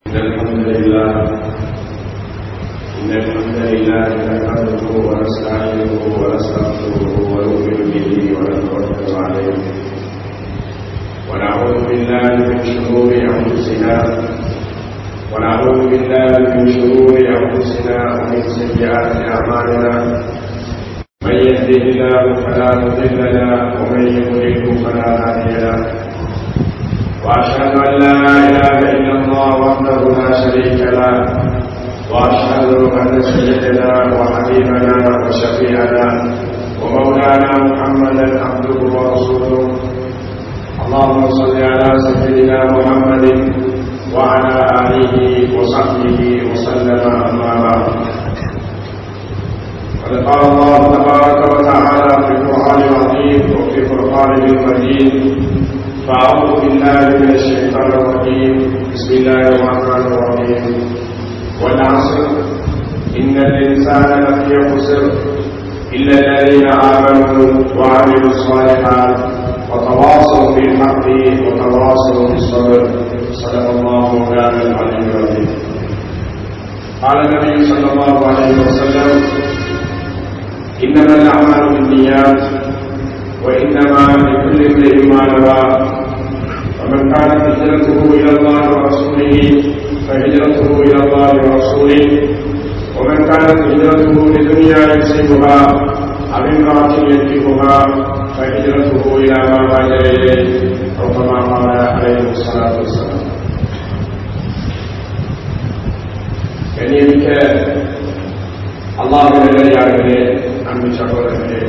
إن الحمد لله إن الحمد لله نحمده ونستعينه ونستغفره ونؤمن به ونتوكل عليه ونعوذ بالله من شرور أنفسنا ونعوذ بالله من شرور أنفسنا ومن سيئات أعمالنا من يهده الله فلا مضل له ومن يضلله فلا هادي له واشهد ان لا اله الا الله وحده لا شريك له واشهد ان سيدنا وحبيبنا وشفيعنا ومولانا محمدا عبده ورسوله اللهم صل على سيدنا محمد وعلى اله وصحبه وسلم اما بعد قد قال الله تبارك وتعالى في القران العظيم وفي فرقانه المجيد فأعوذ بالله من الشيطان الرجيم بسم الله الرحمن الرحيم والعصر إن الإنسان لفي خسر إلا الذين آمنوا وعملوا الصالحات وتواصوا بالحق وتواصوا بالصبر صدق الله مولانا العلي العظيم قال النبي صلى الله عليه وسلم إنما الأعمال بالنيات وإنما لكل امرئ ما نوى ومن كانت هجرته إلى الله ورسوله فهجرته إلى الله ورسوله ومن كانت هجرته لدنيا يصيبها أو امرأة ينكبها فهجرته إلى ما هاجر إليه أو كما قال عليه الصلاة والسلام கண்ணியமிக்க அல்லாஹ் நல்லடியார்களே அன்பு சகோதரர்களே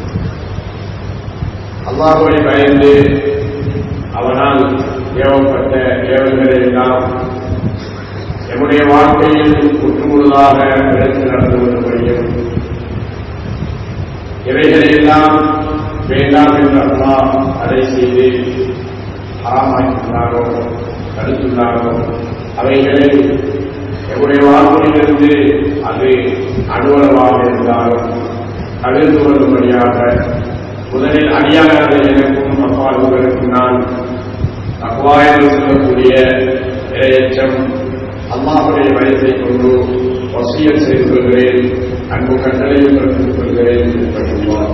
அல்லாஹுவை பயந்து அவனால் ஏவப்பட்ட ஏவல்களை எல்லாம் எம்முடைய வாழ்க்கையில் முற்றுமுழுதாக எடுத்து நடந்து கொள்ளும்படியும் இவைகளை எல்லாம் வேண்டாம் என்று அல்லா அதை செய்து ஆமாக்கினாரோ தடுத்துள்ளாரோ அவைகளை எம்முடைய வாழ்க்கையிலிருந்து அது அலுவலமாக இருந்தாலும் தவிர்த்து கொள்ளும்படியாக முதலில் அடியாளர்களை எனக்கும் அப்பால் உங்களுக்கும் நான் அவ்வாறு சொல்லக்கூடிய இரையச்சம் அம்மாவுடைய வயதை கொண்டு வசியல் செய்து கொள்கிறேன் அன்பு கட்டளையும் பிறப்பித்துக் கொள்கிறேன் என்பதுவார்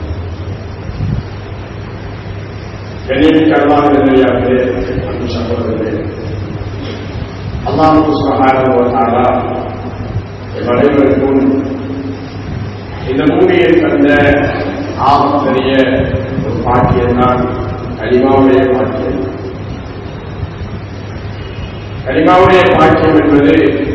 கண்ணியமிக்க அல்லாஹ் நிலையாகவே அன்பு சகோதரர்களே அல்லாஹு சுகாரா எம் அனைவருக்கும் இந்த பூமியை தந்த ஆகப்பெரிய ஒரு பாக்கியம் தான் கலிமாவுடைய பாக்கியம் கலிமாவுடைய பாக்கியம் என்பது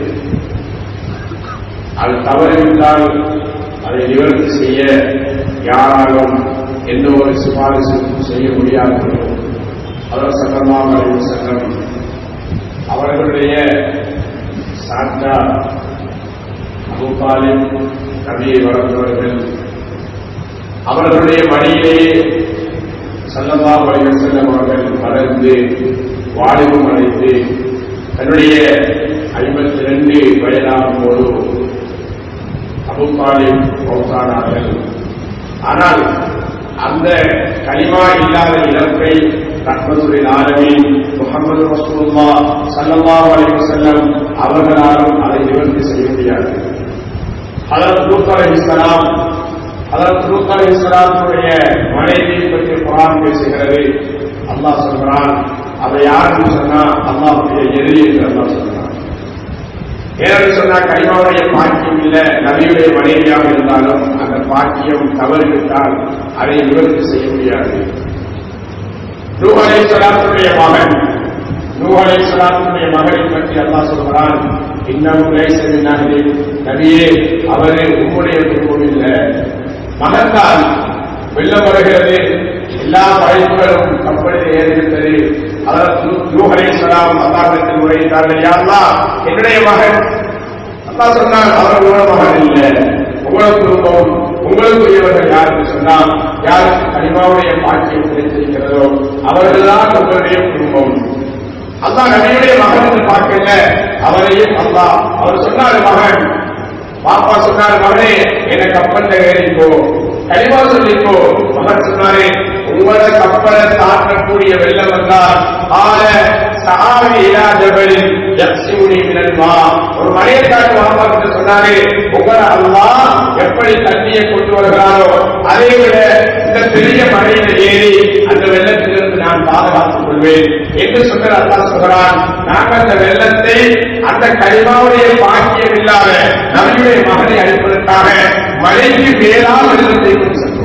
அது தவறிவிட்டால் அதை நிவர்த்தி செய்ய யாராலும் எந்த ஒரு சிபாரிசும் செய்ய முடியாது அவர் சட்டமாக சட்டம் அவர்களுடைய சாத்தா அபுபாலின் கவியை வளர்ந்தவர்கள் அவர்களுடைய வழியிலேயே சல்லல்லா வழிகள் செல்லும் அவர்கள் வளர்ந்து வாலிபம் அடைந்து தன்னுடைய ஐம்பத்தி ரெண்டு வயதாகும் போது அபுபாலின் மௌத்தானார்கள் ஆனால் அந்த களிமா இல்லாத இழப்பை ரஹ்மத்துடைய ஆலமின் முகமது ரசூல்லா சல்லல்லா அலைஹி வஸல்லம் அவர்களாலும் அதை நிவர்த்தி செய்ய முடியாது ஹலரத் லூத் அலைஹிஸ்ஸலாம் அதற்கு லூத் அலைஹிஸ்ஸலாத்துடைய மனைவியை பற்றி குரான் பேசுகிறது அல்லாஹ் சொல்கிறான் அதை யாருன்னு சொன்னா அல்லாஹுடைய எதிரி என்று அல்லாஹ் சொல்கிறான் ஏன்னு சொன்னா கைமாவுடைய பாக்கியம் இல்ல நபியுடைய மனைவியாக இருந்தாலும் அந்த பாக்கியம் தவறிவிட்டால் அதை நிவர்த்தி செய்ய முடியாது நூகலை சலாத்துடைய மகன் நூகலை சலாத்துடைய மகனை பற்றி அல்லாஹ் சொல்கிறான் இன்னும் லைசமின் நபியே அவரு உம்முடைய குடும்பம் இல்லை மகன்தான் வெள்ளம் வருகிறது எல்லா படைப்புகளும் கப்பலில் ஏறிவிட்டது அதற்கு நூகலை சலாம் அல்லாஹத்தில் முறையிட்டார்கள் யாருலா என்னுடைய மகன் அல்லா சொன்னால் அவர் உங்களோட மகன் இல்லை உங்களோட குடும்பம் உங்களுக்குரியவர்கள் யாருக்கு சொன்னால் யாருக்கு கனிமாவுடைய பாக்கியம் கிடைத்திருக்கிறதோ அவர்கள்தான் உங்களுடைய குடும்பம் அல்லாஹ் நபியுடைய மகன் என்று பார்க்கல அவரையும் அல்லாஹ் அவர் சொன்னார் மகன் பாப்பா சொன்னார் மகனே எனக்கு கப்பல்ல ஏறிக்கோ கனிமா சொல்லிக்கோ மகன் சொன்னாரே உங்களோட கப்பலை தாக்கக்கூடிய வெள்ளம் வந்தால் ஆன சஹாபி இலா ஜபலில் யக்ஸிமுனி மினல் மா ஒரு மலையை காட்டு வாப்பாக்கிட்ட சொன்னாரு உங்களை அல்லாஹ் எப்படி தண்ணியை கொண்டு வருகிறாரோ அதை விட இந்த பெரிய மலையில ஏறி அந்த வெள்ளத்திலிருந்து நான் பாதுகாத்துக் கொள்வேன் என்று சொன்ன அல்லாஹ் சொல்கிறான் நாங்கள் அந்த வெள்ளத்தை அந்த கரிமாவுடைய பாக்கியம் இல்லாத நபியுடைய மகனை அளிப்பதற்காக மலைக்கு மேலால் வெள்ளத்தை கொண்டு சென்றோம்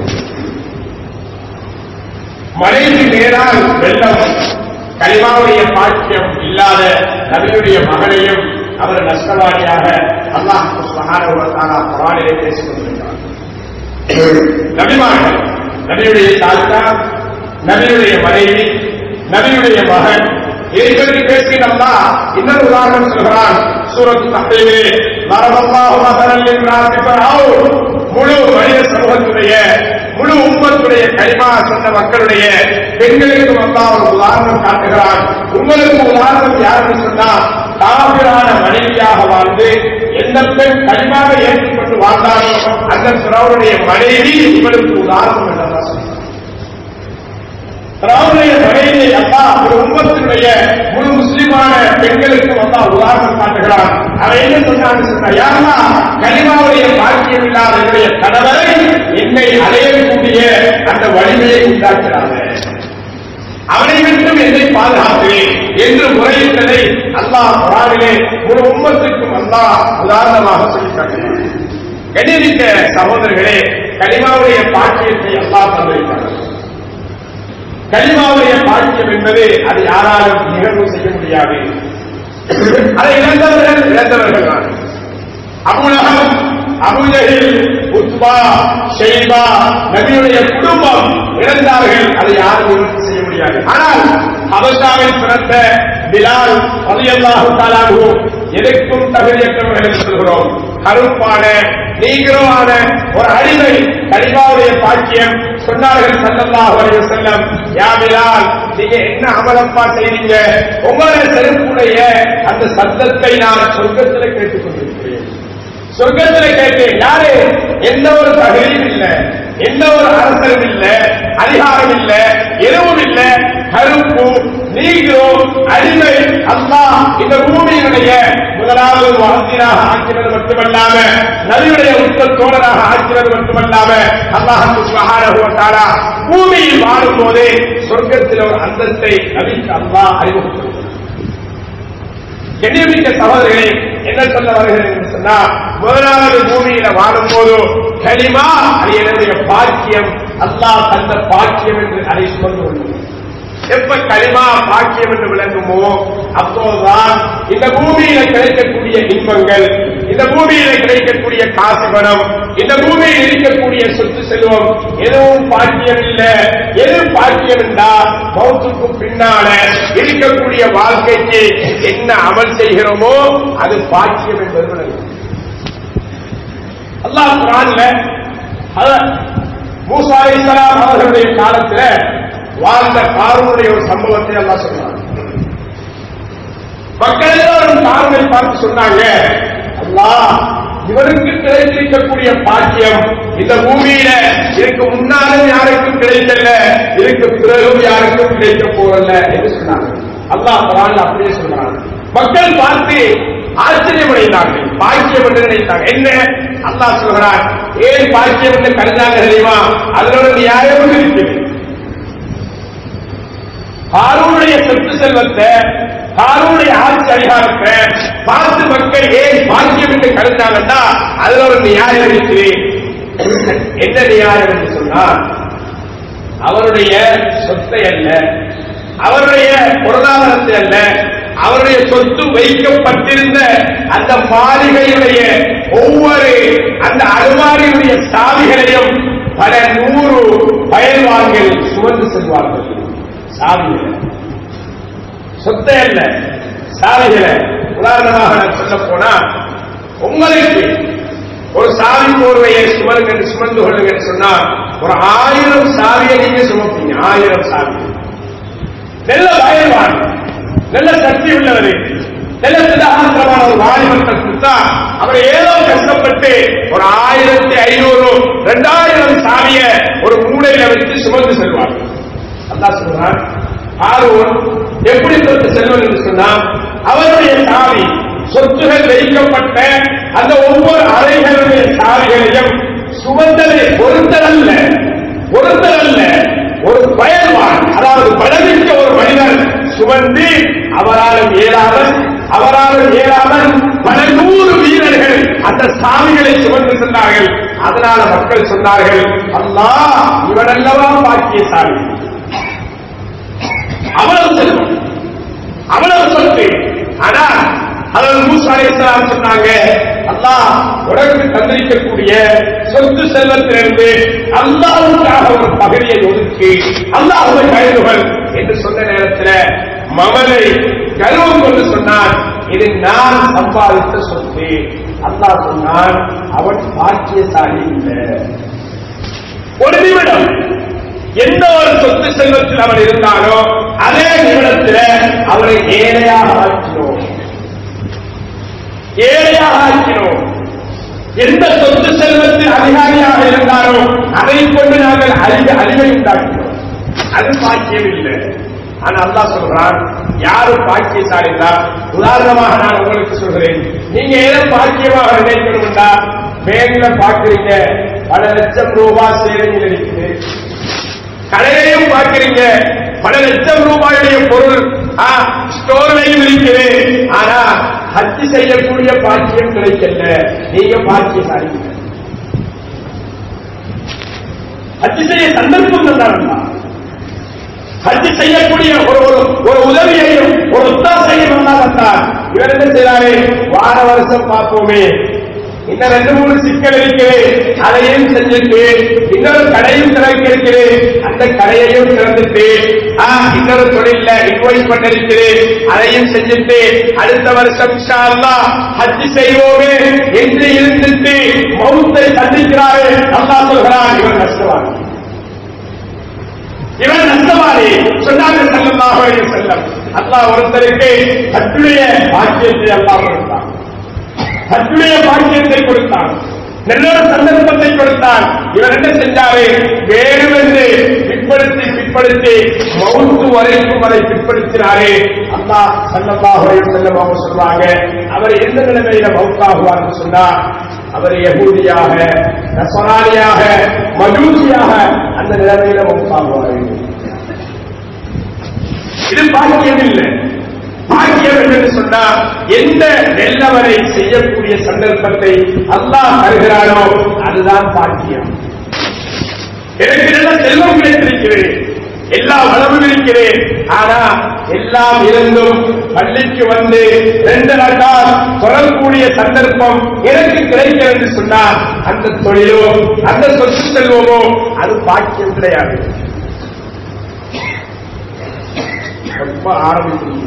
மலைக்கு மேலால் வெள்ளம் கலிமாவுடைய பாக்கியம் இல்லாத நபியுடைய மகனையும் அவர் நஷ்டவாளியாக அல்லாஹ் சுபஹானஹு குரானிலே பேசிக் கொண்டிருக்கிறார் நபிமார்கள் நபியுடைய தாத்தா நபியுடைய மனைவி நபியுடைய மகன் இதை பற்றி பேசினோம்னா இன்னொரு உதாரணம் சொல்கிறான் சூரத்து தஹ்ரீமிலே மரபல்லாஹு மஸலன் லின்னாஸி ஃபரௌன் முழு மனித சமூகத்துடைய முழு உம்மத்துடைய கைமா சொன்ன மக்களுடைய பெண்களுக்கு அல்லாஹ் ஒரு உதாரணம் காட்டுகிறான் உங்களுக்கு உதாரணம் யாருன்னு சொன்னா காபிரான மனைவியாக வாழ்ந்து எந்த பெண் கைமாக ஏற்றுக்கொண்டு வாழ்ந்தாரோ அந்த பிறவுடைய மனைவி உங்களுக்கு உதாரணம் என்றதான் சொல்றார் பிறவுடைய மனைவியை அல்லா ஒரு உம்மத்தினுடைய முழு முஸ்லிமான பெண்களுக்கு வந்தா உதாரணம் காட்டுகிறான் அவன் என்ன சொன்னான்னு சொன்னா யாரா கனிமாவுடைய பாக்கியம் இல்லாத என்னுடைய கணவரை என்னை அடையக்கூடிய அந்த வலிமையை உண்டாக்குறாங்க அவனை விட்டும் என்னை பாதுகாக்கிறேன் என்று முறையிட்டதை அல்லாஹ் குரானிலே ஒரு உம்மத்துக்கும் அல்லாஹ் உதாரணமாக சொல்லி காட்டுகிறார் கணிமிக்க சகோதரர்களே கனிமாவுடைய பாக்கியத்தை அல்லாஹ் தந்திருக்கிறார் கலிமாவுடைய பாக்கியம் என்பது அது யாராலும் நிகழ்வு செய்ய முடியாது அதை இழந்தவர்கள் இழந்தவர்கள் தான் அபுலகம் அபுஜகில் உத்பா ஷெய்பா நபியுடைய குடும்பம் இழந்தார்கள் அதை யாரும் நிவர்த்தி செய்ய முடியாது ஆனால் அபசாவில் பிறந்த பிலால் பதியல்லாஹு தாலாகு எதற்கும் தகுதியற்றவர்கள் என்று சொல்கிறோம் கருப்பான நீங்கிரமான ஒரு அடிமை கலிமாவுடைய பாக்கியம் சொன்னார்கள் சல்லல்லாஹு அலைஹி வஸல்லம் யா பிலால் நீங்க என்ன அமலப்பா செய்றீங்க உங்களுடைய செருப்புடைய அந்த சத்தத்தை நான் சொர்க்கத்தில் கேட்டுக் கொண்டிருக்கிறேன் சொர்க்கத்தில் கேட்டேன் யாரு எந்த ஒரு தகுதியும் இல்ல எந்த ஒரு அரசரும் இல்ல அதிகாரம் இல்ல எதுவும் இல்ல கருப்பு நீங்களோ அடிமை அல்லாஹ் இந்த பூமியினுடைய முதலாவது வாழ்க்கையாக ஆக்கிறது மட்டுமல்லாம நபியுடைய உத்த தோழராக ஆக்கிறது மட்டுமல்லாம அல்லாஹ் சுபஹானஹு பூமியில் வாழும் போதே சொர்க்கத்தில் ஒரு அந்தத்தை நபிக்கு அல்லாஹ் அறிமுகப்படுத்தினார் கண்ணியமிக்க சகோதரர்களே என்ன சொல்ல வருகிறேன் என்று சொன்னா முதலாவது பூமியில வாழும் போது கலிமா அது என்னுடைய பாக்கியம் அல்லாஹ் தந்த பாக்கியம் என்று அதை சுமந்து கொள்ளும் எப்ப களிமா பாக்கியம் என்று விளங்குமோ அப்போதுதான் இந்த பூமியில கிடைக்கக்கூடிய இன்பங்கள் இந்த பூமியில கிடைக்கக்கூடிய காசு பணம் இந்த பூமியில் இருக்கக்கூடிய சொத்து செல்வம் எதுவும் பாக்கியம் இல்ல எது பாக்கியம் என்றா மௌத்துக்கு பின்னால இருக்கக்கூடிய வாழ்க்கைக்கு என்ன அமல் செய்கிறோமோ அது பாக்கியம் என்பது விளங்கும் அல்லாஹ் குரான்ல மூசா அலைஹிஸ்ஸலாம் அவர்களுடைய காலத்துல வாழ்ந்த காரூனுடைய ஒரு சம்பவத்தை எல்லாம் சொன்னாங்க மக்கள் எல்லாரும் காரூனை பார்த்து சொன்னாங்க அல்லாஹ் இவருக்கு கிடைத்திருக்கக்கூடிய பாக்கியம் இந்த பூமியில இதுக்கு முன்னாலும் யாருக்கும் கிடைக்கல இதுக்கு பிறகும் யாருக்கும் கிடைக்க போகல என்று சொன்னாங்க அல்லாஹ் குரான் அப்படியே சொல்றாங்க மக்கள் பார்த்து ஆச்சரியமடைந்தார்கள் பாக்கியம் என்று நினைத்தாங்க என்ன அல்லாஹ் சொல்கிறான் ஏன் பாக்கியம் என்று கருதாங்க தெரியுமா அதனோட நியாயம் இருக்குது ஹாரூனுடைய சொத்து செல்வத்தை ஹாரூனுடைய ஆட்சி அதிகாரத்தை பார்த்து மக்கள் ஏன் பாக்கியம் என்று கருத்தாங்கன்னா அதுல ஒரு நியாயம் இருக்கு என்ன நியாயம் என்று சொன்னால் அவருடைய சொத்தை அல்ல அவருடைய பொருளாதாரத்தை அல்ல அவருடைய சொத்து வைக்கப்பட்டிருந்த அந்த மாளிகையுடைய ஒவ்வொரு அந்த அலுமாரியுடைய சாவிகளையும் பல நூறு பயல்வான்கள் சுமந்து செல்வார்கள் சாவிகளை சொத்தை அல்ல சாவிகளை உதாரணமாக நான் சொல்ல போனா உங்களுக்கு ஒரு சாவி போர்வையை சுமருங்க சுமந்து கொள்ளுங்க சொன்னா ஒரு ஆயிரம் சாவியை நீங்க சுமப்பீங்க ஆயிரம் சாவி நல்ல பயன்பாடு நல்ல சக்தி உள்ளவர் நல்ல சிதாந்திரமான ஒரு வாலிபத்தை கொடுத்தா அவர் ஏதோ கஷ்டப்பட்டு ஒரு ஆயிரத்தி ஐநூறு ரெண்டாயிரம் சாவிய ஒரு மூளையில வச்சு சுமந்து செல்வார் அல்லாஹ் சொல்றான் ஆர்வன் எப்படி சொத்து செல்வன் என்று சொன்னால் அவருடைய சாவி சொத்துகள் வைக்கப்பட்ட அந்த ஒவ்வொரு அறைகளுடைய சாவிகளையும் சுமந்ததை பொருத்தல் பொருத்தல் ஒரு பயன்பான் அதாவது பலமிக்க ஒரு மனிதர் சுமந்து அவராலும் இயலாமல் அவராலும் இயலாமல் பல நூறு வீரர்கள் அந்த சாமிகளை சுமந்து சென்றார்கள் அதனால மக்கள் சொன்னார்கள் அல்லாஹ் இவனல்லவா பாக்கியசாலி அவ்வளவு செல்வம் அவ்வளவு சொத்து ஆனா அதாவது மூசா அலைஹிஸ்ஸலாம் சொன்னாங்க அல்லாஹ் உனக்கு தந்திரிக்கக்கூடிய சொத்து செல்வத்திலிருந்து அல்லாஹ்வுக்காக ஒரு பகுதியை ஒதுக்கி அல்லாஹ்வை பயந்துகள் என்று சொன்ன நேரத்தில் மமலை கருவம் கொண்டு சொன்னான் இது நான் சம்பாதித்த சொத்து அல்லாஹ் சொன்னான் அவன் பாக்கியசாலி இல்லை ஒரு நிமிடம் எந்த ஒரு சொத்து செல்வத்தில் அவன் இருந்தானோ அதே நிமிடத்தில் அவரை ஏழையாக ஆக்கினோம் ஏழையாக ஆக்கினோம் எந்த சொத்து செல்வத்தில் அதிகாரியாக இருந்தாரோ அதை கொண்டு நாங்கள் அறிவு அறிவை உண்டாக்கினோம் அது பாக்கியம் இல்லை ஆனா அல்லாஹ் சொல்றான் யாரு பாக்கியசாலி தான் உதாரணமாக நான் உங்களுக்கு சொல்கிறேன் நீங்க எதை பாக்கியமாக நினைக்கணும்டா பேங்க்ல பாக்குறீங்க பல லட்சம் ரூபாய் சேவையில் இருக்குது கடையிலையும் பார்க்கிறீங்க பல லட்சம் ரூபாயுடைய பொருள் ஆ, ஸ்டோர்லையும் இருக்குது ஆனா ஹஜ் செய்யக்கூடிய பாக்கியம் கிடைக்கல நீங்க பாக்கியசாலி இல்லை. ஹஜ் செய்ய சந்தர்ப்பம் தந்தாருங்களா ஹஜ் செய்யக்கூடிய ஒரு ஒரு ஒரு உதவியையும் ஒரு ஒத்தாசையும் அல்லா தந்தார் இவர் என்ன செய்யறாரு வார வருஷம் பார்ப்போமே இன்னும் ரெண்டு மூணு சிக்கல் இருக்குது அதையும் செஞ்சுட்டு இன்னொரு கடையும் திறக்க இருக்குது அந்த கடையையும் திறந்துட்டு ஆ, இன்னொரு தொழில இன்வாய்ஸ் பண்ணிருக்கிறேன் அதையும் செஞ்சுட்டு அடுத்த வருஷம் இன்ஷா அல்லாஹ் ஹஜ் செய்வோமே என்று இருந்துட்டு மௌத்தை சந்திக்கிறாரு அல்லாஹ் சொல்கிறான் இவன் நஷ்டவான் இவன் நஷ்டவாதி சொன்னாங்க ஸல்லல்லாஹு அலைஹி வஸல்லம் அல்லாஹ் ஒருத்தருக்கு ஹஜ்ஜுடைய பாக்கியத்தை அல்லாஹ் கொடுத்தான் ஹஜ்ஜுடைய பாக்கியத்தை கொடுத்தான் நல்லொரு சந்தர்ப்பத்தை கொடுத்தான் இவர் என்ன செஞ்சாரு வேணுமென்று பிற்படுத்தி பிற்படுத்தி மவுத்து வரைக்கும் அதை பிற்படுத்தினாரே அல்லாஹ் ஸல்லல்லாஹு அலைஹி வஸல்லம் அவங்க சொல்றாங்க அவர் எந்த நிலைமையில மவுத்தாகுவார்னு சொன்னா அவர் யகூதியாக நசரானியாக மஜூசியாக அந்த நிலைமையில மவுத்தாகுவார்கள் இது பாக்கியம் இல்லை பாக்கியம் என்று சொன்னா எந்த நெல்லவரை செய்யக்கூடிய சந்தர்ப்பத்தை அல்லாஹ் தருகிறானோ அதுதான் பாக்கியம் எனக்கு நல்ல செல்வம் கிடைத்திருக்கிறேன் எல்லா வளமும் இருக்கிறேன் ஆனா எல்லாம் இருந்தும் பள்ளிக்கு வந்து ரெண்டு நாட்டால் தொடரக்கூடிய சந்தர்ப்பம் எனக்கு கிடைக்கிறது என்று சொன்னால் அந்த தொழிலோ அந்த சொத்து செல்வமோ அது பாக்கியம் கிடையாது ரொம்ப ஆரம்பிக்கிறீங்க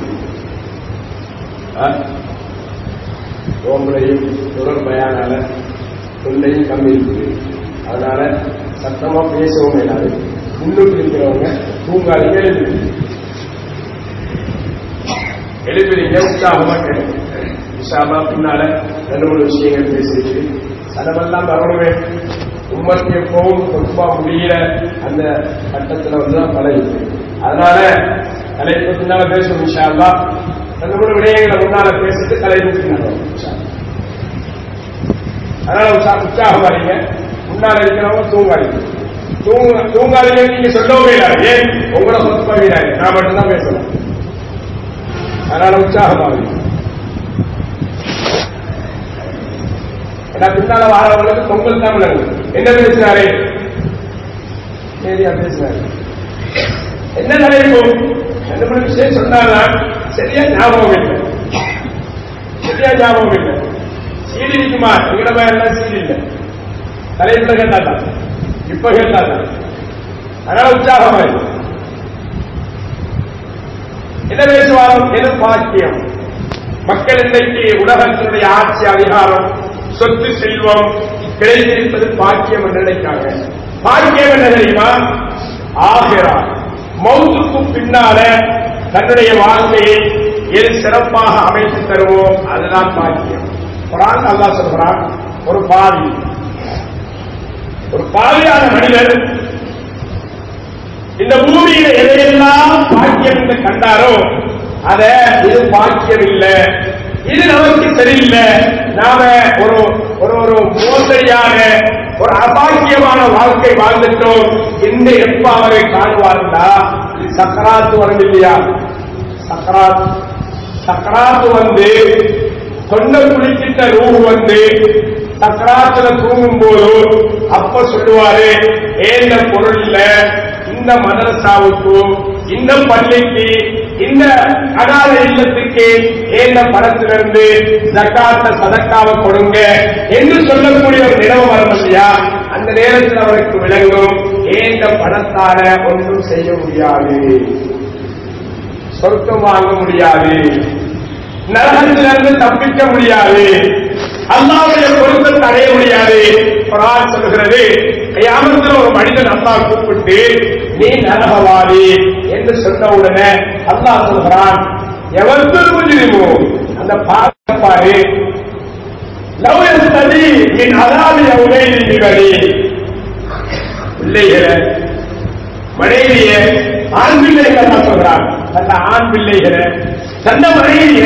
ஓம்பளையும் தொடர் பயானால தொல்லையும் கம்மி இருக்குது அதனால சத்தமா பேசவும் இல்லாது முன்னுக்கு இருக்கிறவங்க தூங்காதீங்க எழுதுறீங்க எழுதுறீங்க உற்சாகமா கேளுங்க உற்சாகமா பின்னால ரெண்டு மூணு விஷயங்கள் பேசிட்டு செலவெல்லாம் வரணுமே உண்மைக்கு எப்பவும் பொதுவா முடியல அந்த கட்டத்துல வந்து தான் பழகுது அதனால தலைப்பு பின்னால பேசணும் இன்ஷா அல்லாஹ் ரெண்டு மூணு விடயங்களை முன்னால பேசிட்டு தலைப்பு பின்னால வரும் இன்ஷா அல்லாஹ். அதனால உற்சா உற்சாகம் வரீங்க முன்னால இருக்கிறவங்க தூங்காதீங்க தூங்க தூங்காதீங்க நீங்க சொல்லவே இல்லை ஏன் உங்களை சொத்து பண்ணுறாங்க நான் மட்டும்தான் பேசணும் அதனால உற்சாகமாகுது ஏன்னா பின்னால வாரவங்களுக்கு பொங்கல் தான் விளங்கும் என்ன பேசினாரு சரியா பேசினாரு என்ன நினைப்போம் ரெண்டு மூணு விஷயம் சொன்னாங்க சரியா ஞாபகம் இல்லை சரியா ஞாபகம் இல்லை சீடி இருக்குமா எங்கட எல்லாம் சீடி இல்லை தலைப்புல கேட்டாதான் இப்ப கேட்டாதான் அதனால உற்சாகமா இருக்கு என்ன பேசுவாரோ எது பாக்கியம் மக்கள் இன்றைக்கு உலகத்தினுடைய ஆட்சி அதிகாரம் சொத்து செல்வம் கிடைத்திருப்பது பாக்கியம் என்று நினைக்காங்க பாக்கியம் என்ன தெரியுமா ஆகிறா மௌத்துக்கு பின்னால தன்னுடைய வாழ்க்கையை எது சிறப்பாக அமைத்து தருவோம் அதுதான் பாக்கியம் குரான் அல்லாஹ் சொல்றான் ஒரு பாவி ஒரு பாவியான மனிதர் இந்த பூமியில எதையெல்லாம் பாக்கியம் என்று கண்டாரோ அத இது பாக்கியம் இல்ல இது நமக்கு சரியில்லை நாம ஒரு ஒரு ஒரு மோசடியான ஒரு அபாக்கியமான வாழ்க்கை வாழ்ந்துட்டோம் என்று எப்ப அவரை காணுவார்னா சக்கராத்து வரும் இல்லையா சக்கராத் சக்கராத்து வந்து தொண்டை குளிக்கிட்ட ரூஹ் வந்து சக்கராத்துல தூங்கும் போது அப்ப சொல்லுவாரு ஏந்த பொருள் இல்ல இந்த மதரசாவுக்கு இந்த பள்ளிக்கு இந்த அனாத இல்லத்துக்கு ஏந்த பணத்திலிருந்து ஜக்காத்த சதக்காவை கொடுங்க என்று சொல்லக்கூடிய ஒரு நிலவு வரும் இல்லையா அந்த நேரத்தில் அவருக்கு விளங்கும் ஏந்த பணத்தால ஒன்றும் செய்ய முடியாது சொர்க்கம் வாங்க முடியாது நரகத்திலிருந்து தப்பிக்க முடியாது அல்லாவுடைய பொருத்தத்தை அடைய முடியாது குரான் சொல்கிறது கயாமத்தில் ஒரு மனிதன் அல்லாஹ் கூப்பிட்டு நீ நரகவாதி என்று சொன்ன உடனே அல்லாஹ் சொல்கிறான் எவருக்கு முஜிரிமோ அந்த பாரு லவ் எஸ்ததி என் அதாவி உடை நிகழி பிள்ளைகளை மனைவிய ஆண் பிள்ளைகள் தான் சொல்றான் தந்த ஆண் பிள்ளைகளை தந்த மனைவிய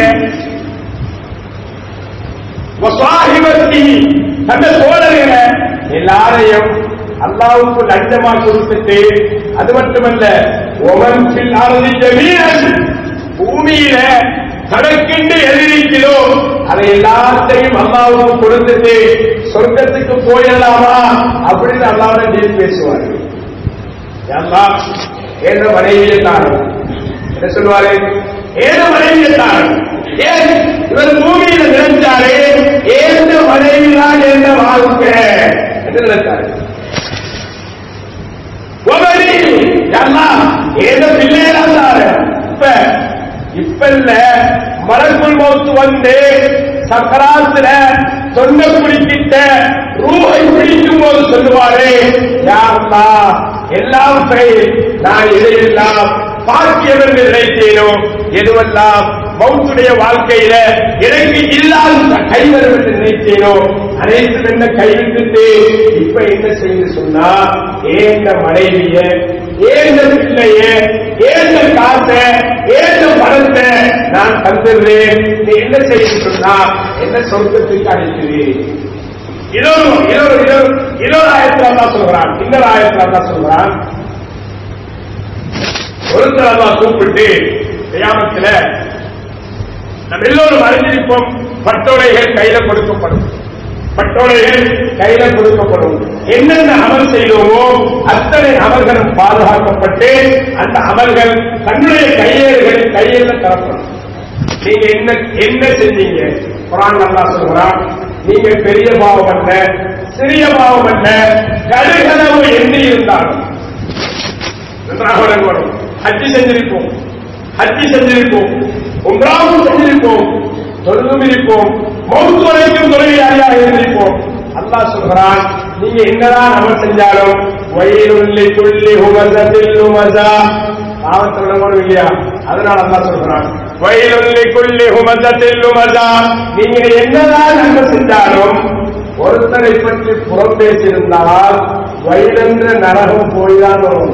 வசாஹிபத்தி தந்த சோழர்களை எல்லாரையும் அல்லாவுக்கு லஞ்சமா கொடுத்துட்டு அது மட்டுமல்ல ஒவன்சில் அறுதி ஜமீனன் பூமியில கணக்கிட்டு எழுதிக்கிறோ அதை எல்லாத்தையும் அல்லாவுக்கு கொடுத்துட்டு சொர்க்கத்துக்கு போயிடலாமா அப்படின்னு அல்லாவோட டீல் பேசுவார்கள் எல்லாம் ஏந்த மனைவியை தாரும் என்ன சொல்லுவாரு ஏந்த மனைவியை தாரும் ஏன் இவர் பூமியில நினைச்சாரு ஏந்த மனைவிதான் எந்த வாழ்க்கை என்று நினைச்சாரு ஒவ்வொரு எல்லாம் ஏத பிள்ளையெல்லாம் தாரு இப்ப இப்ப இல்ல மலக்குள் மௌத்து வந்து சக்கராத்துல தொண்டை குடிக்கிட்ட ரூபை பிடிக்கும் போது சொல்லுவாரு யாருலா எல்லாம் சரி நான் எதையெல்லாம் பாக்கியம் என்று நினைத்தேனோ எதுவெல்லாம் மௌத்துடைய வாழ்க்கையில எனக்கு இல்லாத கைவரும் என்று நினைத்தேனோ அனைத்தும் என்ன கைவிட்டுட்டு இப்ப என்ன செய்து சொன்னா ஏந்த மனைவிய ஏந்த பிள்ளைய ஏந்த காசை ஏந்த பணத்தை நான் தந்துடுறேன் நீ என்ன செய்து சொன்னா என்ன சொர்க்கத்துக்கு அழைக்கிறேன் இதொரு இதொரு இதொரு இதொரு ஆயத்தில் தான் சொல்கிறான் இன்னொரு ஆயத்தில் தான் சொல்கிறான் ஒருத்தர் அல்லா கூப்பிட்டு கியாமத்தில் நம்ம எல்லோரும் அறிஞ்சிருப்போம் பட்டோலைகள் கையில கொடுக்கப்படும் பட்டோலைகள் கையில கொடுக்கப்படும் என்னென்ன அமல் செய்தோமோ அத்தனை அமல்களும் பாதுகாக்கப்பட்டு அந்த அமல்கள் தன்னுடைய கையேடுகளில் கையில் தரப்படும் நீங்க என்ன என்ன செஞ்சீங்க குரான் நல்லா சொல்கிறான் நீங்க பெரிய பாவம் அல்ல சிறிய பாவம் அல்ல கடுகளவு எண்ணி இருந்தாலும் நன்றாக வரும் ஹஜ்ஜி செஞ்சிருப்போம் ஹஜ்ஜி செஞ்சிருப்போம் ஒன்றாவும் செஞ்சிருப்போம் தொழுதும் இருப்போம் மௌத்து வரைக்கும் தொழிலாளியாக இருந்திருப்போம் அல்லாஹ் சொல்கிறான் நீங்க என்னதான் அமல் செஞ்சாலும் வயிறுள்ளி துள்ளி உமசத்தில் உமசா பாவத்தோட கூட இல்லையா அதனால அல்லாஹ் சொல்கிறான் வயிறுள்ளி குள்ளி உமசத்தில் உமசா நீங்க என்னதான் நன்மை செஞ்சாலும் ஒருத்தரை பற்றி புறம் பேசியிருந்தால் வயிறென்ற நரகம் போய்தான் வரும்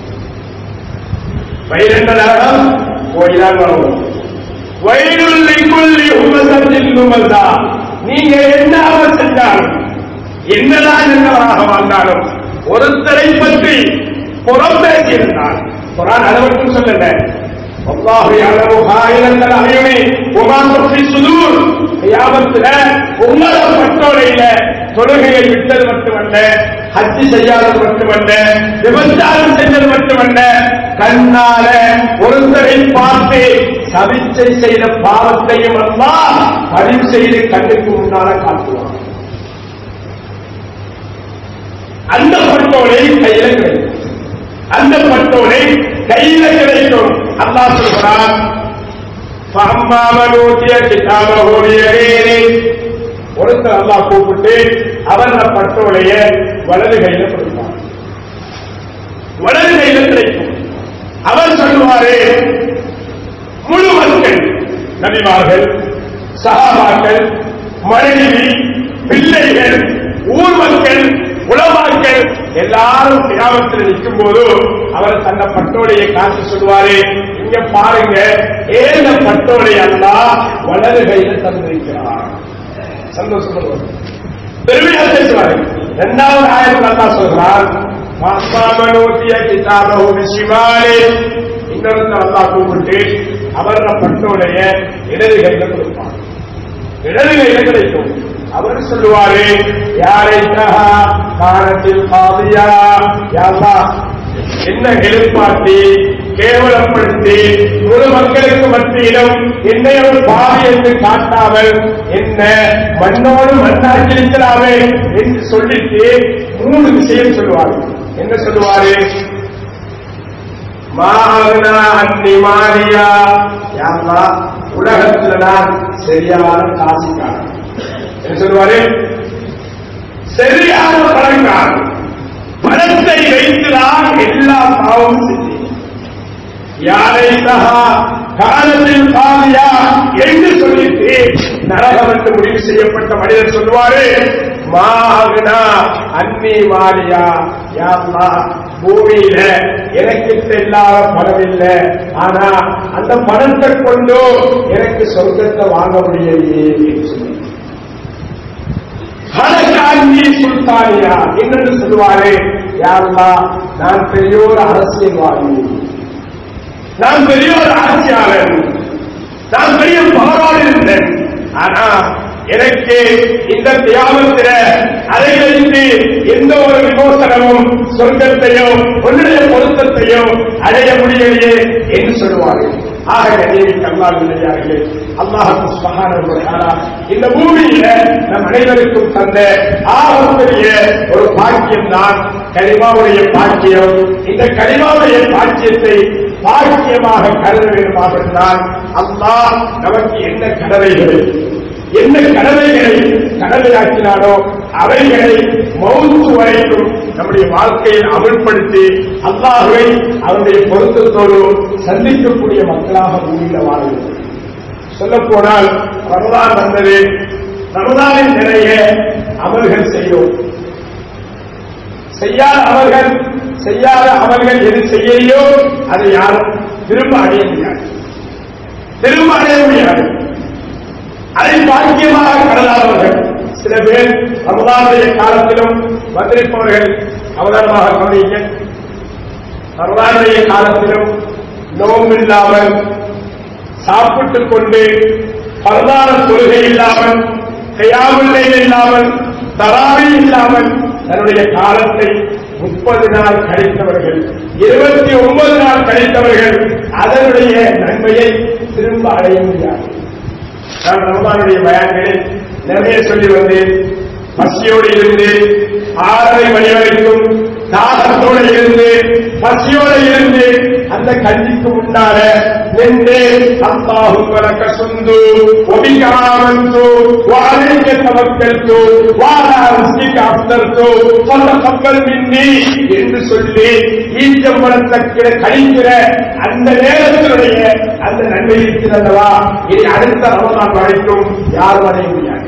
வயிறென்ற நரகம் போய்தான் வரும் வயிறுள்ளி கொள்ளி உமசத்தில் உமசா நீங்க என்ன அவர் செஞ்சாலும் என்னதான் என்னவராக வாழ்ந்தாலும் ஒருத்தரை பற்றி புறம் பேசியிருந்தால் குரான் அதை மட்டும் சொல்லல அல்லாஹு யஅலமு ஹாயினல் அயுனி வமா துஃபி சுதூர் கியாமத்துல உம்மத பட்டோலையில தொழுகையை விட்டது மட்டுமல்ல ஹஜ்ஜி செய்யாதது மட்டுமல்ல விபச்சாரம் செஞ்சது மட்டுமல்ல கண்ணால ஒருத்தரை பார்த்து சவிச்சை செய்த பாவத்தையும் அல்லாஹ் பதிவு செய்து கண்ணுக்கு முன்னால காட்டுவான் அந்த பட்டோலை கையில கிடைக்கும் அந்த பட்டோலை கையில கிடைக்கும் அல்லாஹ் சொல்கிறான் பாம்பாமனூட்டிய கிட்டாபோடியே ஒருத்தர் அல்லாஹ் கூப்பிட்டு அவர் அந்த பட்டோலைய வலது கையில கொடுப்பார் வலது கையில கிடைக்கும் அவர் சொல்லுவாரு முழு மக்கள் நபிமார்கள் சகாபாக்கள் மனைவி பிள்ளைகள் ஊர் மக்கள் உலமாக்கள் எல்லாரும் கிராமத்தில் நிற்கும் போது அவர் தன்னை பட்டோடையை காத்து சொல்லுவாரு இங்க பாருங்க ஏன பட்டோடை அல்லா வலது கையில தந்திருக்கிறார் சந்தோஷப்படுவார் பெருமையா பேசுவாரு இரண்டாவது ஆயிரம் அல்லா சொல்றான் மாசாமனோத்திய கிதாபோ சிவாலே இன்னொருத்தர் அல்லா கூப்பிட்டு அவர் பட்டோடைய இடது கையில கொடுப்பார் இடது கையில கிடைக்கும் அவர் சொல்லுவாரு யாரை காலத்தில் பாதியா யாரா என்ன எழுப்பாட்டி கேவலப்படுத்தி முழு மக்களுக்கு மத்தியிலும் என்னை ஒரு பாவி என்று காட்டாமல் என்ன மண்ணோடு மண்ணாக்கியிருக்கிறாவே என்று சொல்லிட்டு மூணு விஷயம் சொல்லுவாரு என்ன சொல்லுவாரு மாகனா அன்னி மாரியா யாரா உலகத்துல நான் சரியான காசிக்காரன் என்ன சொல்லுவாரு சரியான பணக்காரன் பணத்தை வைத்துதான் எல்லா பாவமும் செஞ்சேன் யாரை சகா காலத்தில் பாதியா என்று சொல்லிட்டு நரகம் என்று முடிவு செய்யப்பட்ட மனிதர் சொல்லுவாரு மாகனா அன்னி மாரியா யாருமா பூமியில எனக்கு இல்லாத பணம் இல்லை ஆனா அந்த பணத்தை கொண்டு எனக்கு சொர்க்கத்தை வாங்க முடியலையே என்று சொல்லி ஹலகாந்தி சுல்தானியா என்னென்று சொல்லுவாரு யாருமா நான் பெரிய ஒரு அரசியல்வாதி நான் பெரிய ஒரு ஆட்சியாளர் நான் பெரிய பவரோடு இருந்தேன் ஆனா எனக்கு இந்த தியாகத்தில அதையிலிருந்து எந்த ஒரு விமோசனமும் சொர்க்கத்தையோ உன்னுடைய பொருத்தத்தையோ அடைய முடியலையே என்று சொல்லுவார்கள் ஆக கண்ணியமிக்க அல்லாஹ் இல்லையார்களே அல்லாஹ் சுபஹானஹு இந்த பூமியில நம் அனைவருக்கும் தந்த ஆகப்பெரிய ஒரு பாக்கியம் தான் கரிமாவுடைய பாக்கியம் இந்த கரிமாவுடைய பாக்கியத்தை பாக்கியமாக கருத வேண்டுமாக இருந்தால் அல்லாஹ் நமக்கு என்ன கடமைகள் என்ன கடமைகளை கடமையாக்கினாரோ அவைகளை மௌத்து வரைக்கும் நம்முடைய வாழ்க்கையில் அமல்படுத்தி அல்லாஹுவை அவருடைய பொருத்தத்தோடு சந்திக்கக்கூடிய மக்களாக பூமியில வாழ்கிறது சொல்ல போனால் ரமதான் வந்தது ரமதானில் நிறைய அமல்கள் செய்தோம் செய்யாத அமல்கள் செய்யாத அமல்கள் எது செய்யலையோ அதை யாரும் திரும்ப அடைய முடியாது திரும்ப அடைய முடியாது அதை பாக்கியமாக கடலாதவர்கள் சில பேர் ரமதானுடைய காலத்திலும் வந்திருப்பவர்கள் அவதானமாக கவனிங்க ரமதானுடைய காலத்திலும் நோம்பில்லாமல் சாப்பிட்டுக் கொண்டு பரதான தொழுகை இல்லாமல் கையாவில்லை இல்லாமல் தராவி இல்லாமல் தன்னுடைய காலத்தை முப்பது நாள் கழித்தவர்கள் இருபத்தி ஒன்பது நாள் கழித்தவர்கள் அதனுடைய நன்மையை திரும்ப அடைய முடியாது நான் ரமதானுடைய பயான்களில் நிறைய சொல்லி வந்தேன் பசியோடு இருந்து ஆறரை மணி வரைக்கும் தாகத்தோடு இருந்து பசியோடு இருந்து அந்த கல்விக்கு முன்னால நின்று அல்லாஹும் வலக்க சுந்து ஒபிகாமந்து வாழைக்க தவக்கல்து வாழா ருசிக்கு அப்தர்த்து சொல்ல கப்பல் மின்னி என்று சொல்லி ஈச்சம்பளத்தக்கிற கழிக்கிற அந்த நேரத்தினுடைய அந்த நன்மை இருக்கிறதல்லவா இனி அடுத்த ரமதான் வரைக்கும் யாரும் அடைய முடியாது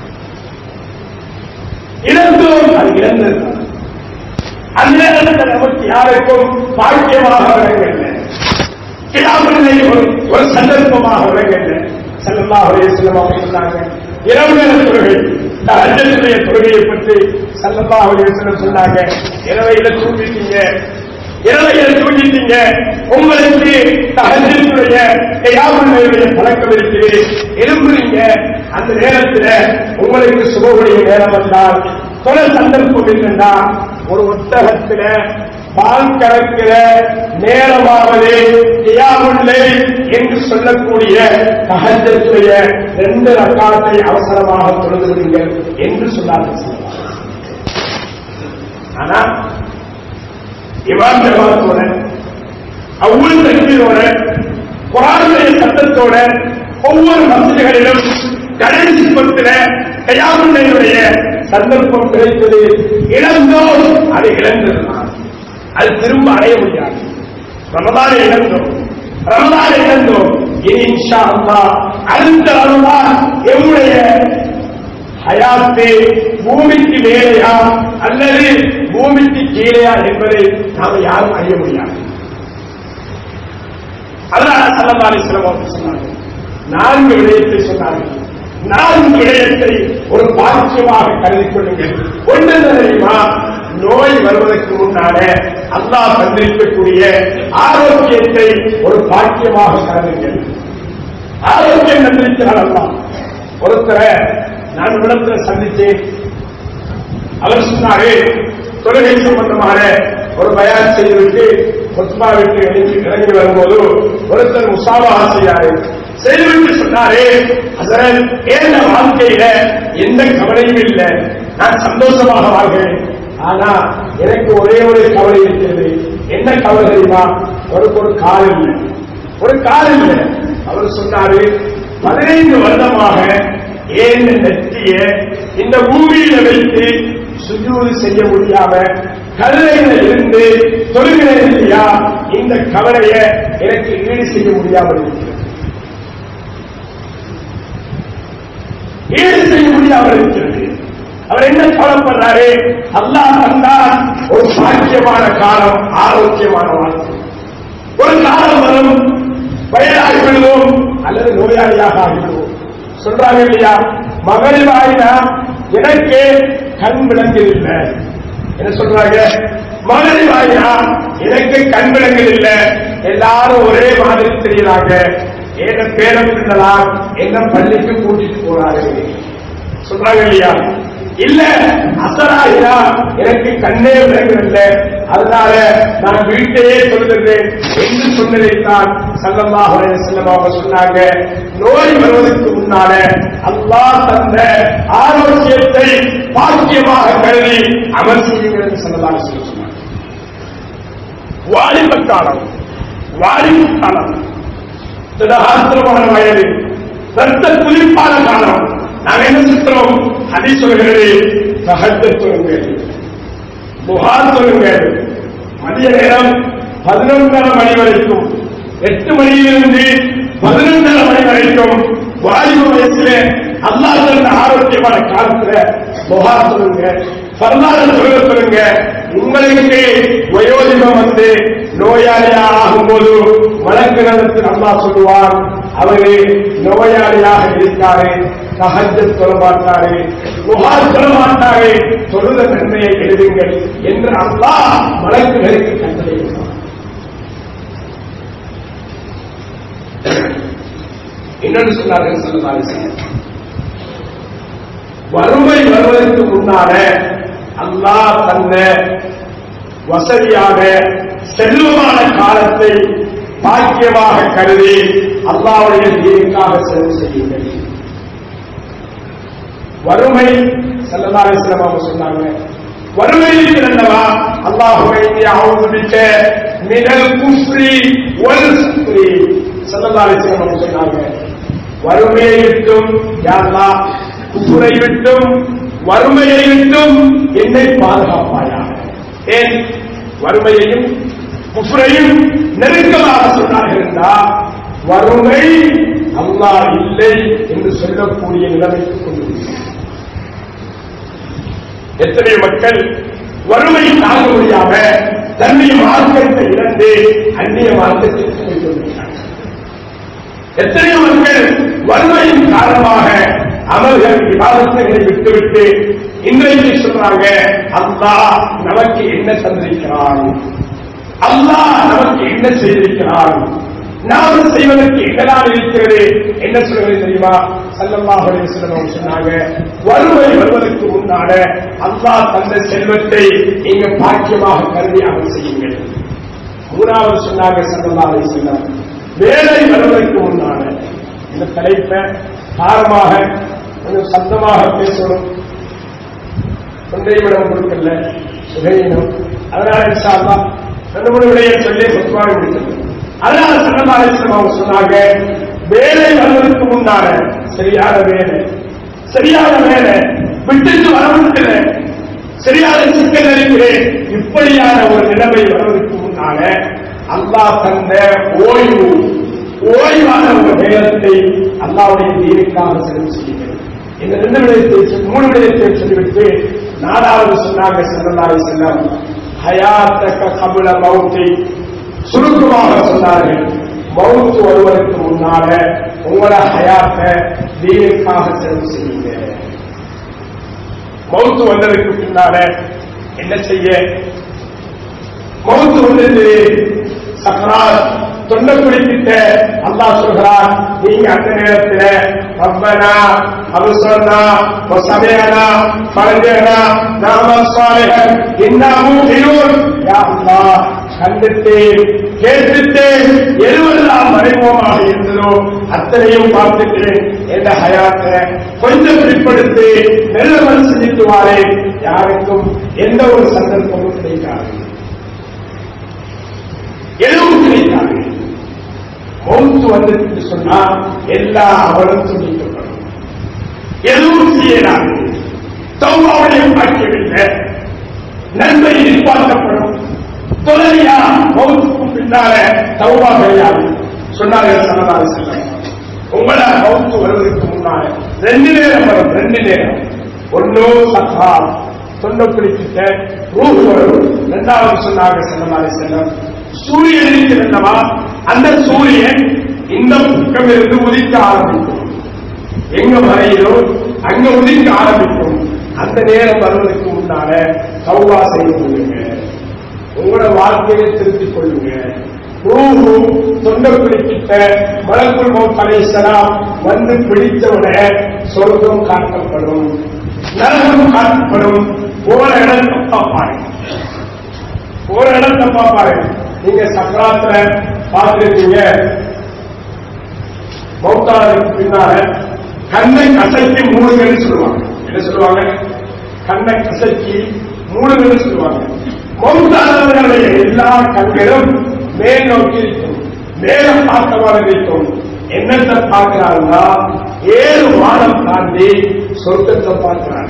இழந்தோம் அது இழந்தது அந்த நேரத்தில் நமக்கு யாருக்கும் பாக்கியமாக விளங்கவில்லை கிராமங்களை ஒரு ஒரு சந்தர்ப்பமாக விளங்கவில்லை செல்லமாக செல்லமாக சொன்னாங்க இரவு நேர தொழுகை இந்த அஞ்சலுடைய தொழுகையை பற்றி செல்லமாக செல்லம் சொன்னாங்க இரவையில தூங்கிட்டீங்க இரவையில தூங்கிட்டீங்க உங்களுக்கு தகஜத்துடைய கையாமலுடைய பழக்கம் இருக்குது எழும்புறீங்க அந்த நேரத்தில் உங்களுக்கு சுபகுடைய நேரம் வந்தால் தொலை சந்தர்ப்பம் இல்லைன்னா ஒரு ஒட்டகத்தில பால் கறக்கிற நேரமாவது தியாமுல்லை என்று சொல்லக்கூடிய தகஜத்துடைய ரெண்டு ரக்காத்தை அவசரமாக தொழுது விடுங்கள் என்று சொன்னார்கள் ஆனா இவான் ஜமாத்தோட அவ்வளவு தண்ணீரோட குரானுடைய சத்தத்தோட ஒவ்வொரு மசிதிகளிலும் கடைசி பத்திர கையாமுன்னையுடைய சந்தர்ப்பம் கிடைத்தது இழந்தோம் அதை இழந்திருந்தான் அது திரும்ப அடைய முடியாது ரமதானை இழந்தோம் ரமதானை இழந்தோம் இனி இன்ஷா அல்லாஹ் அடுத்த ரமதான் எம்முடைய ஹயா ஹயாத்து பூமிக்கு மேலேயா அல்லது பூமிக்கு கீழேயா என்பதை நாம் யாரும் அறிய முடியாது அதனால சல்லா அலிஸ்லாம் அவர்கள் சொன்னார்கள் நான்கு விடயத்தை சொன்னார்கள் நான்கு விடயத்தை ஒரு பாக்கியமாக கருதிக் கொள்ளுங்கள் ஒன்று என்ன தெரியுமா நோய் வருவதற்கு முன்னால அல்லாஹ் தந்திருக்கக்கூடிய ஆரோக்கியத்தை ஒரு பாக்கியமாக கருதுங்கள் ஆரோக்கியம் தந்திருக்கிறார் அல்லாஹ் ஒருத்தரை நான் இடத்துல சந்தித்தேன் அவர் சொன்னாரு தொழுகை சம்பந்தமான ஒரு பயான் செய்துவிட்டு கொத்மா விட்டு எழுந்து இறங்கி வரும்போது ஒருத்தர் முசாபாக செய்யாரு செய்துவிட்டு சொன்னாரு அதன் ஏந்த வாழ்க்கையில எந்த கவலையும் இல்லை நான் சந்தோஷமாக வாழ்கிறேன் ஆனா எனக்கு ஒரே ஒரு கவலை இருக்கிறது என்ன கவலை தெரியுமா அவருக்கு ஒரு கால் இல்லை ஒரு கால் இல்லை அவர் சொன்னாரு பதினைந்து வருடமாக ஏன் நெற்றிய இந்த பூமியில வைத்து சுஜூது செய்ய முடியாம கல்லையில இருந்து தொழுகிறேன் இல்லையா இந்த கவலைய எனக்கு ஈடு செய்ய முடியாமல் இருக்கிறது ஈடு செய்ய முடியாமல் இருக்கிறது அவர் என்ன கவலைப்படுறாரு அல்லாஹ் தந்தார் ஒரு பாக்கியமான காலம் ஆரோக்கியமான வாழ்க்கை ஒரு காலம் வரும் வயதாகி விடுவோம் அல்லது நோயாளியாக ஆகிவிடுவோம் சொல்றாங்க இல்லையா மகள் வாயினா எனக்கு கண் விளங்கவில்லை என்ன சொல்றாங்க மகள் வாயினா எனக்கு கண் விளங்கவில்லை எல்லாரும் ஒரே மாதிரி தெரியறாங்க ஏன பேரம் பின்னலாம் என்ன பள்ளிக்கு கூட்டிட்டு போறாரு சொல்றாங்க இல்லையா இல்ல அசராயிரா எனக்கு கண்ணே விளங்கவில்லை அதனால நான் வீட்டையே சொல்லுகிறேன் என்று சொன்னதைத்தான் சல்லல்லாஹு அலைஹி வஸல்லம் அவங்க சொன்னாங்க நோய் வருவதற்கு முன்னால அல்லாஹ் தந்த ஆரோக்கியத்தை பாக்கியமாக கருதி அமல் செய்யுங்கள் சல்லல்லாஹு அலைஹி வஸல்லம் சொன்னாங்க வாலிப காலம் வாலிப காலம் திடகாத்திரமான வயது ரத்த குளிப்பான காலம் நாம் என்ன சுற்றுறோம் அதி சொல்கிறது சகஜ சொல்லுங்கள் புகார் சொல்லுங்கள் மதிய நேரம் பதினொன்றரை மணி வரைக்கும் எட்டு மணியிலிருந்து பதினொன்றரை மணி வரைக்கும் வாலிப வயசுல அல்லாஹ் தந்த ஆரோக்கியமான காலத்துல புகார் சொல்லுங்க வரலாறு சொல்ல சொல்லுங்க உங்களுக்கு வயோதிகம் வந்து நோயாளியா ஆகும்போது வழக்கு நடத்தில் அம்மா சொல்லுவார் அவரு நோயாளியாக இருக்காரு சகஜ சொல்ல மாட்டாரு புகார் சொல்ல மாட்டாரு தொழுத நன்மையை எழுதுங்கள் என்று அல்லாஹ் வழக்குகளுக்கு கட்டளையிடுவார் இன்னொன்று சொன்னார்கள் சொல்லலாம் வறுமை வருவதற்கு முன்னால அல்லாஹ் தந்த வசதியாக செல்வமான காலத்தை பாக்கியமாக கருதி அல்லாவுடைய தீனுக்காக செலவு செய்யுங்கள் வறுமை செல்லதாரி சிலமாக சொன்னாங்க வறுமை இருக்கிறல்லவா அல்லாஹுவை அவதுபிக்க மினல் குஃப்ரி ஒல் சுக்ரி செல்லதாரி சிலமாக சொன்னாங்க வறுமையை விட்டும் யாரா குஃபுரை விட்டும் வறுமையை விட்டும் என்னை பாதுகாப்பாயாக ஏன் வறுமையையும் குஃபுரையும் நெருக்கமாக சொன்னார்கள் என்றால் வறுமை அல்லாஹ் இல்லை என்று சொல்லக்கூடிய நிலைமைக்கு கொண்டிருக்கிறார் எத்தனை மக்கள் வறுமை தாங்க முடியாம தன்னுடைய மார்க்கத்தை இழந்து அந்நிய மார்க்கத்திற்கு போய் கொண்டிருக்கிறார்கள் எத்தனையோ மக்கள் வறுமையின் காரணமாக அமல்கள் விவாதங்களை விட்டுவிட்டு இன்றைக்கு சொல்றாங்க அல்லாஹ் நமக்கு என்ன தந்திருக்கிறான் அல்லாஹ் நமக்கு என்ன செய்திருக்கிறான் நாம் செய்வதற்கு என்னதான் இருக்கிறது என்ன சொல்வது தெரியுமா சல்லல்லாஹு அலைஹி வஸல்லம் சொன்னாங்க வறுமை வருவதற்கு முன்னால அல்லாஹ் தந்த செல்வத்தை நீங்க பாக்கியமாக கருதி அமல் செய்யுங்கள் மூணாவது சொன்னாங்க சல்லல்லாஹு அலைஹி வஸல்லம் வேலை வருவதற்கு முன்னால இந்த தலைப்பை காரமாக கொஞ்சம் சத்தமாக பேசணும் தொண்டை விடம் கொடுக்கல சுகையினம் அதனால இன்ஷா அல்லாஹ் ரெண்டு மூணு விடையை சொல்லி முத்வாக முடிக்கிறது அதனால சல்லல்லாஹு அவங்க சொன்னாங்க வேலை வருவதற்கு முன்னால சரியான வேலை சரியான வேலை விட்டுட்டு வரவில்லை சரியான சிக்கல் இருக்கிறேன் இப்படியான ஒரு நிலைமை வருவதற்கு முன்னால அல்லாஹ் தந்த ஓய்வு ஓய்வான ஒரு நேரத்தை அல்லாவுடைய தீனுக்காக செலவு செய்யுங்கள் இந்த ரெண்டு விடயத்தை சொல்லி- மூணு விடயத்தை சொல்லிவிட்டு நாலாவது சொன்னாங்க செல்லலாரி செல்லம் ஹயாத்தக்க கபுல மௌத்தி சுருக்கமாக சொன்னார்கள் மௌத்து வருவதற்கு முன்னால உங்களோட ஹயாத்த தீனுக்காக செலவு செய்யுங்க மௌத்து வந்ததுக்கு பின்னால என்ன செய்ய மௌத்து வந்தது சக்கராத் தொண்டை குடிக்கிட்ட அல்லாஹ் சொல்கிறான் நீங்க அந்த நேரத்துல ரப்பனா அபுசர்னா வசமையனா பரஞ்சனா நாம சாலிஹன் இன்னாமும் இருவர் யா அல்லாஹ் கண்டுட்டேன் கேட்டுட்டேன் எதுவெல்லாம் மறைமுகமாக இருந்ததோ அத்தனையும் பார்த்துட்டேன் என்ற ஹயாத்தை கொஞ்சம் பிற்படுத்தி நல்ல மனசு செஞ்சுட்டுவாரே யாருக்கும் எந்த ஒரு சந்தர்ப்பமும் கிடைக்காது எதுவும் கிடைக்காது மௌத்து வந்துட்டு சொன்னா எல்லா அவரும் துணிக்கப்படும் எதுவும் செய்யலாது தௌபாவுடைய பாக்கியமில்லை நன்மை எதிர்பார்க்கப்படும் தொழிலையா மௌத்துக்கும் பின்னால தௌபா கிடையாது சொன்னார்கள் சனதாரி செல்லம் உங்கள மௌத்து வருவதற்கு முன்னால ரெண்டு நேரம் வரும் ரெண்டு நேரம் ஒன்னோ சக்கா தொண்டை பிடிக்கிட்ட ரூஹ் வரும் இரண்டாவது சொன்னாங்க சனதாரி செல்லம் சூரியன் இருக்கிறல்லவா அந்த சூரியன் இந்த பக்கம் இருந்து உதிக்க ஆரம்பிக்கும் எங்க மறையிலோ அங்க உதிக்க ஆரம்பிக்கும் அந்த நேரம் வருவதற்கு முன்னால சௌவா செய்து கொள்ளுங்க உங்களோட வாழ்க்கையை திருத்திக் கொள்ளுங்க ரூஹு தொண்டை பிடிக்கிட்ட மலக்குள் மௌத்தலைசலாம் வந்து பிடித்தவுடனே சொர்க்கம் காட்டப்படும் நரகம் காட்டப்படும் போன இடம் தப்பாப்பாரு ஒரு இடத்தை பார்ப்பாரு நீங்க சக்கராத்துல பார்த்திருக்கீங்க மௌத்தாளருக்கு பின்னால கண்ணை கசக்கி மூடுங்கன்னு சொல்லுவாங்க என்ன சொல்லுவாங்க கண்ணை கசக்கி மூடுங்கன்னு சொல்லுவாங்க மௌத்தாளர்களுடைய எல்லா கண்களும் மேல் நோக்கி இருக்கும் மேல பார்த்தவாறு இருக்கும் என்னத்தை பார்க்கிறாங்கன்னா ஏழு வானம் தாண்டி சொர்க்கத்தை பார்க்கிறாங்க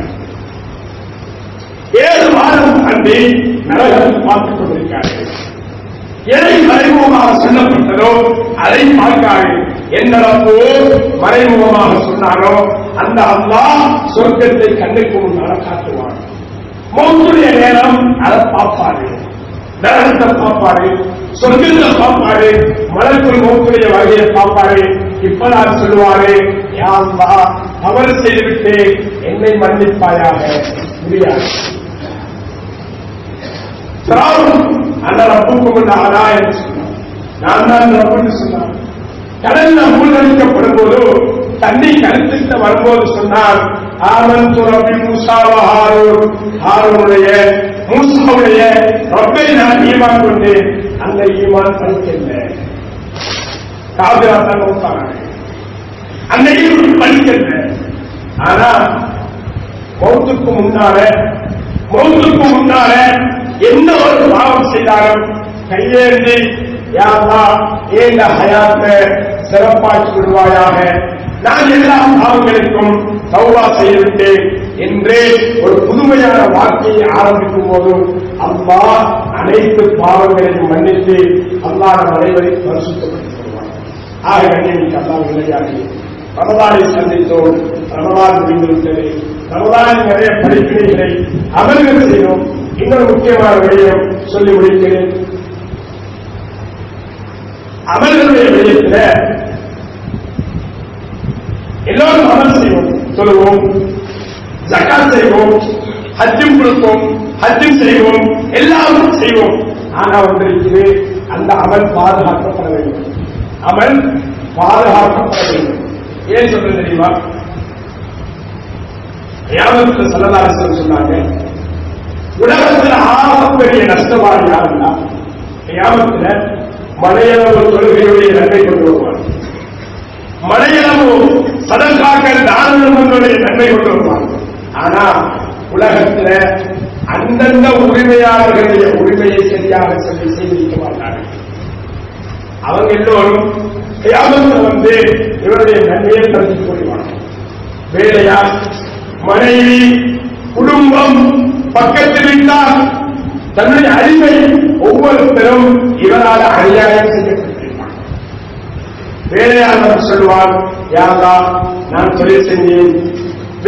ஏழு வாரம் தாண்டி நரகத்தை பார்த்துக் கொண்டிருக்கார்கள் எதை மறைமுகமாக சொல்லப்பட்டதோ அதை பார்க்காது எந்த ரப்போ மறைமுகமாக சொன்னாரோ அந்த அல்லாஹ் சொர்க்கத்தை கண்ணுக்கு முன்னால காட்டுவார் மௌத்துடைய நேரம் அதை பார்ப்பாரு நரகத்தை பார்ப்பாரு சொர்க்கத்தை பார்ப்பாரு மலக்குள் மௌத்துடைய வகையை பார்ப்பாரு இப்பதான் சொல்லுவாரு யா அல்லாஹ் தவறு செய்துவிட்டு என்னை மன்னிப்பாயாக முடியாது திராவும் அந்த ரப்புக்கும் ஆனா என்று சொன்னார் நான் தான் ரப்புன்னு சொன்னார் கடல்ல மூழ்கடிக்கப்படும் போது தண்ணி கருத்துக்கிட்ட வரும்போது சொன்னார் ஆமன் துறப்பி மூசாவ ஹாரூர் ஹாரூனுடைய மூசாவுடைய ரப்பை நான் ஈமான் கொண்டேன் அந்த ஈமான் பலிக்கல காவிராத்தான் நோக்காங்க அந்த ஈமான் பலிக்கல ஆனா மௌத்துக்கு முன்னால மௌத்துக்கு முன்னால எந்த ஒரு பாவம் செய்தாலும் கையேந்தி யாரா ஏந்த ஹயாத்தை சிறப்பாக்கி விடுவாயாக நான் எல்லா பாவங்களுக்கும் சௌவா செய்துவிட்டேன் என்று ஒரு புதுமையான வாழ்க்கையை ஆரம்பிக்கும் போது அம்மா அனைத்து பாவங்களையும் மன்னித்து அல்லா நம் அனைவரை பரிசுத்தப்படுத்திக் கொள்வார் ஆக கண்ணியமிக்கு அல்லா விளையாடி ரமதானை சந்தித்தோம் ரமதான் முடிந்துவிட்டது ரமதானில் நிறைய படிப்பினைகளை அமல்கள் செய்தோம் இன்னொரு முக்கியமான விடயம் சொல்லி முடிக்கிறேன் அமல்களுடைய விடயத்தில் எல்லோரும் அமல் செய்வோம் சொல்லுவோம் ஜக்காத் செய்வோம் ஹஜ்ஜும் கொடுப்போம் ஹஜ்ஜும் செய்வோம் எல்லாரும் செய்வோம் ஆனா வந்திருக்குது அந்த அமல் பாதுகாக்கப்பட வேண்டும் அமல் பாதுகாக்கப்பட வேண்டும் ஏன் சொல்றது தெரியுமா யாவத்தில் சல்லதாரசன் சொன்னாங்க உலகத்தில் ஆகப்பெரிய நஷ்டவாதி யாருன்னா யாவத்தில் மலையளவு தொழுகையுடைய நன்மை கொண்டு வருவார் மலையளவு சதங்காக்கள் தானங்களுடைய நன்மை கொண்டு வருவார் ஆனா உலகத்தில் அந்தந்த உரிமையாளர்களுடைய உரிமையை சரியாக சொல்லி செய்திருக்க மாட்டார்கள் அவங்க எல்லோரும் கியாமத்தில் வந்து இவருடைய நன்மையை கருதி கொள்வாங்க வேலையா மனைவி குடும்பம் பக்கத்து வீட்டார் தன்னுடைய அடிமை ஒவ்வொருத்தரும் இவரால் அநியாயம் செய்யப்பட்டிருப்பார் வேலையாளர் சொல்லுவார் யாரா நான் தொழில் செஞ்சேன்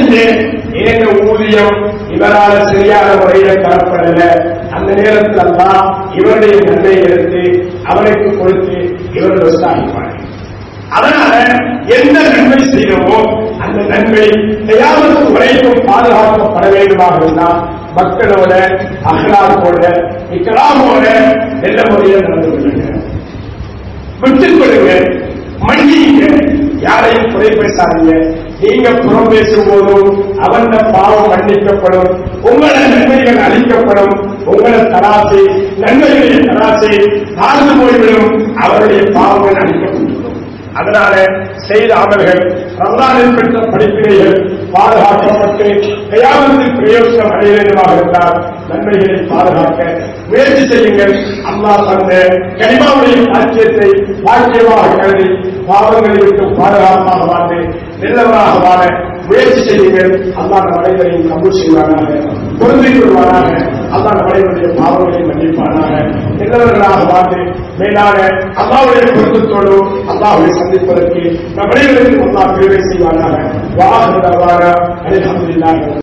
செஞ்சு ஏங்க ஊதியம் இவரால சரியான முறையில தரப்படல அந்த நேரத்தில் தான் இவருடைய நன்மையை எடுத்து அவருக்கு கொடுத்து இவர் விவசாயிப்பாங்க அதனால எந்த நன்மை செய்யறோமோ அந்த நன்மை தயாரிப்பு வரைக்கும் பாதுகாக்கப்பட வேண்டுமாக இருந்தால் மக்களோட அகலாக்கோட இக்கலாமோட நல்ல முறையில் நடந்து கொள்ளுங்க விட்டுக் கொடுங்க மன்னிங்க யாரையும் குறை பேசாதீங்க நீங்க புறம் பேசும் போதும் அவன் பாவம் மன்னிக்கப்படும் உங்களோட நன்மைகள் அளிக்கப்படும் உங்களோட தராசை நன்மைகளுடைய தராசை தாழ்ந்து போய்விடும் அவருடைய பாவங்கள் அளிக்கப்படும் அதனால செய்த அமல்கள் ரமலானில் பெற்ற படிப்பினைகள் பாதுகாக்கப்பட்டு கையாளத்தில் பிரயோஜனம் அடைய வேண்டுமாக இருந்தால் நன்மைகளை பாதுகாக்க முயற்சி செய்யுங்கள் அல்லாஹ் தந்த கனிமாவுடைய பாக்கியத்தை பாக்கியமாக கருதி பாவங்களை விட்டு பாதுகாப்பாக வாழ்ந்து நல்லவராக வாழ முயற்சி செய்யுங்கள் அல்லாஹ் நம் அனைவரையும் கபூல் செய்வாராக பொருந்திக் கொள்வாராக அல்லாஹ் நம் அனைவருடைய பாவங்களை மன்னிப்பாராக நல்லவர்களாக வாழ்ந்து மேலாக அல்லாவுடைய பொருத்தத்தோடு அல்லாஹை சந்திப்பதற்கு நம் அனைவருக்கும் அல்லாஹ் கிருபை செய்வாராக வாக அலமதுல்லாஹ்